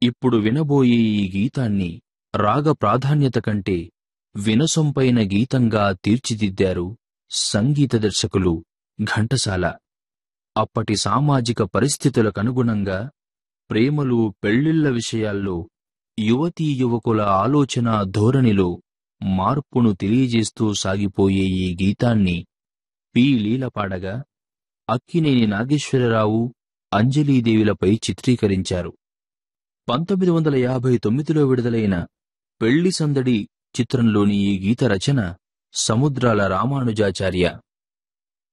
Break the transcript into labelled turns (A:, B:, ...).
A: ఇప్పుడు వినబోయే ఈ గీతాన్ని రాగ ప్రాధాన్యత కంటే వినసొంపైన గీతంగా తీర్చిదిద్దారు సంగీత దర్శకులు ఘంటసాల అప్పటి సామాజిక పరిస్థితులకనుగుణంగా ప్రేమలు పెళ్లిళ్ల విషయాల్లో యువతీ యువకుల ఆలోచన ధోరణిలో మార్పును తెలియజేస్తూ సాగిపోయే ఈ గీతాన్ని పి లీల పాడగా అక్కినేని నాగేశ్వరరావు అంజలీదేవిలపై చిత్రీకరించారు పంతొమ్మిది వందల యాభై తొమ్మిదిలో విడుదలైన పెళ్లి సందడి చిత్రంలోని ఈ గీత రచన సముద్రాల రామానుజాచార్య